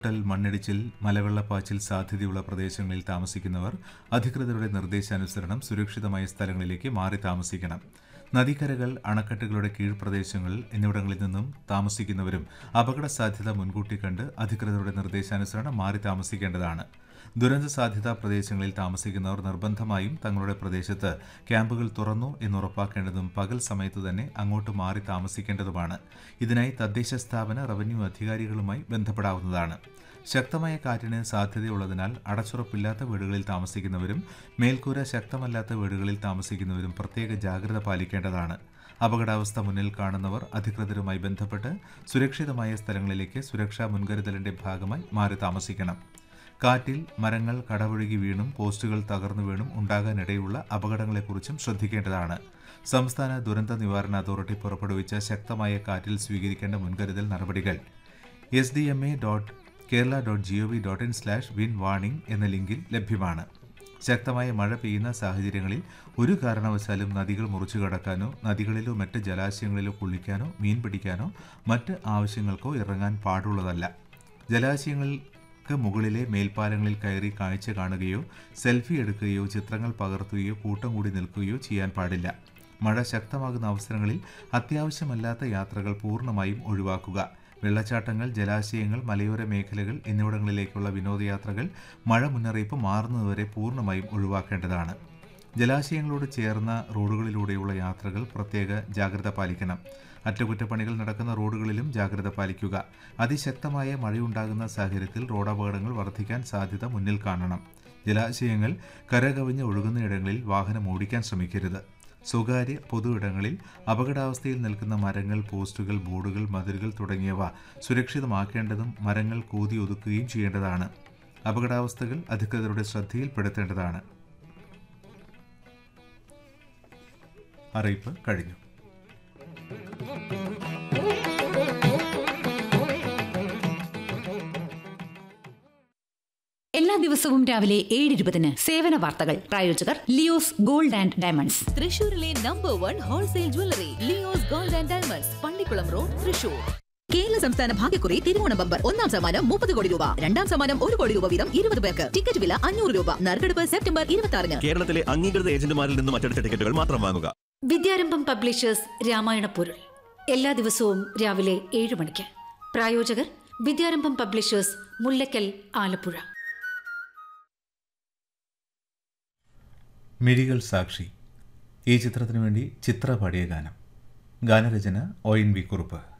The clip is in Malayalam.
ഉരുൾപൊട്ടൽ മണ്ണിടിച്ചിൽ മലവെള്ളപ്പാച്ചിൽ സാധ്യതയുള്ള പ്രദേശങ്ങളിൽ താമസിക്കുന്നവർ അധികൃതരുടെ നിർദ്ദേശാനുസരണം സുരക്ഷിതമായ സ്ഥലങ്ങളിലേക്ക് മാറി താമസിക്കണം നദീക്കരകൾ അണക്കെട്ടുകളുടെ കീഴ്പ്രദേശങ്ങൾ എന്നിവിടങ്ങളിൽ നിന്നും താമസിക്കുന്നവരും അപകട സാധ്യത മുൻകൂട്ടി കണ്ട് അധികൃതരുടെ നിർദ്ദേശാനുസരണം മാറി താമസിക്കേണ്ടതാണ് ദുരന്ത സാധ്യതാ പ്രദേശങ്ങളിൽ താമസിക്കുന്നവർ നിർബന്ധമായും തങ്ങളുടെ പ്രദേശത്ത് ക്യാമ്പുകൾ തുറന്നു എന്നുറപ്പാക്കേണ്ടതും പകൽ സമയത്ത് തന്നെ അങ്ങോട്ട് മാറി താമസിക്കേണ്ടതുമാണ് ഇതിനായി തദ്ദേശ സ്ഥാപന റവന്യൂ അധികാരികളുമായി ബന്ധപ്പെടാവുന്നതാണ് ശക്തമായ കാറ്റിന് സാധ്യതയുള്ളതിനാൽ അടച്ചുറപ്പില്ലാത്ത വീടുകളിൽ താമസിക്കുന്നവരും മേൽക്കൂര ശക്തമല്ലാത്ത വീടുകളിൽ താമസിക്കുന്നവരും പ്രത്യേക ജാഗ്രത പാലിക്കേണ്ടതാണ് അപകടാവസ്ഥ മുന്നിൽ കാണുന്നവർ അധികൃതരുമായി ബന്ധപ്പെട്ട് സുരക്ഷിതമായ സ്ഥലങ്ങളിലേക്ക് സുരക്ഷാ മുൻകരുതലിന്റെ ഭാഗമായി മാറി താമസിക്കണം കാറ്റിൽ മരങ്ങൾ കടപുഴകി വീണും പോസ്റ്റുകൾ തകർന്നു വീണും ഉണ്ടാകാനിടയുള്ള അപകടങ്ങളെക്കുറിച്ചും ശ്രദ്ധിക്കേണ്ടതാണ് സംസ്ഥാന ദുരന്ത നിവാരണ അതോറിറ്റി പുറപ്പെടുവിച്ച ശക്തമായ കാറ്റിൽ സ്വീകരിക്കേണ്ട മുൻകരുതൽ നടപടികൾ S D M A dot Kerala dot G O V dot in slash wind warning എന്ന ലിങ്കിൽ ലഭ്യമാണ് ശക്തമായ മഴ പെയ്യുന്ന സാഹചര്യങ്ങളിൽ ഒരു കാരണവശാലും നദികൾ മുറിച്ചു കടക്കാനോ നദികളിലോ മറ്റ് ജലാശയങ്ങളിലോ കുളിക്കാനോ മീൻ പിടിക്കാനോ മറ്റ് ആവശ്യങ്ങൾക്കോ ഇറങ്ങാൻ പാടുള്ളതല്ല ജലാശയങ്ങൾക്ക് മുകളിലെ മേൽപ്പാലങ്ങളിൽ കയറി കാഴ്ച കാണുകയോ സെൽഫി എടുക്കുകയോ ചിത്രങ്ങൾ പകർത്തുകയോ കൂട്ടം കൂടി നിൽക്കുകയോ ചെയ്യാൻ പാടില്ല മഴ ശക്തമാകുന്ന അവസരങ്ങളിൽ അത്യാവശ്യമല്ലാത്ത യാത്രകൾ പൂർണ്ണമായും ഒഴിവാക്കുക വെള്ളച്ചാട്ടങ്ങൾ ജലാശയങ്ങൾ മലയോര മേഖലകൾ എന്നിവിടങ്ങളിലേക്കുള്ള വിനോദയാത്രകൾ മഴ മുന്നറിയിപ്പ് മാറുന്നതുവരെ പൂർണ്ണമായും ഒഴിവാക്കേണ്ടതാണ് ജലാശയങ്ങളോട് ചേർന്ന റോഡുകളിലൂടെയുള്ള യാത്രകൾ പ്രത്യേക ജാഗ്രത പാലിക്കണം അറ്റകുറ്റപ്പണികൾ നടക്കുന്ന റോഡുകളിലും ജാഗ്രത പാലിക്കുക അതിശക്തമായ മഴയുണ്ടാകുന്ന സാഹചര്യത്തിൽ റോഡപകടങ്ങൾ വർദ്ധിക്കാൻ സാധ്യത മുന്നിൽ കാണണം ജലാശയങ്ങൾ കരകവിഞ്ഞ് ഒഴുകുന്നയിടങ്ങളിൽ വാഹനം ഓടിക്കാൻ ശ്രമിക്കരുത് സ്വകാര്യ പൊതു ഇടങ്ങളിൽ അപകടാവസ്ഥയിൽ നിൽക്കുന്ന മരങ്ങൾ പോസ്റ്റുകൾ ബോർഡുകൾ മതിലുകൾ തുടങ്ങിയവ സുരക്ഷിതമാക്കേണ്ടതും മരങ്ങൾ കൂതി ഒതുക്കുകയും ചെയ്യേണ്ടതാണ് അപകടാവസ്ഥകൾ അധികൃതരുടെ ശ്രദ്ധയിൽപ്പെടുത്തേണ്ടതാണ് അറിയിപ്പ് കഴിഞ്ഞു എല്ലാ ദിവസവും രാവിലെ ഏഴ് ഇരുപതിന് സേവന വാർത്തകൾ പ്രായോജകർ ലിയോസ് ഗോൾഡ് ആൻഡ് ഡയമണ്ട്സ് തൃശൂരിലെ number one wholesale jewellery Leo's gold and diamonds Pallikkulam road Thrissur Kerala സംസ്ഥാന ഭാഗ്യക്കുറി തിരുവോണ ബമ്പർ ഒന്നാം സമ്മാനം മുപ്പത് കോടി രൂപ രണ്ടാം സമ്മാനം ഒരു കോടി രൂപ വീതം ഇരുപത് പേർക്ക് ടിക്കറ്റ് വില അഞ്ഞൂറ് രൂപ നറുക്കെടുപ്പ് സെപ്റ്റംബർ ഇരുപത്തി ആറിന് കേരളത്തിലെ അംഗീകൃത ഏജന്റുമാരിൽ നിന്നും അച്ചടിച്ച ടിക്കറ്റുകൾ മാത്രം വാങ്ങുക വിദ്യാരംഭം പബ്ലിഷേഴ്സ് രാമായണ പൊരുൾ എല്ലാ ദിവസവും രാവിലെ ഏഴ് മണിക്ക് പ്രായോജകർ വിദ്യാരംഭം പബ്ലിഷേഴ്സ് മുല്ലക്കൽ ആലപ്പുഴ മിഴികൾ സാക്ഷി ഈ ചിത്രത്തിനു വേണ്ടി ചിത്ര പാടിയ ഗാനം ഗാനരചന ഒ എൻ വി കുറുപ്പ്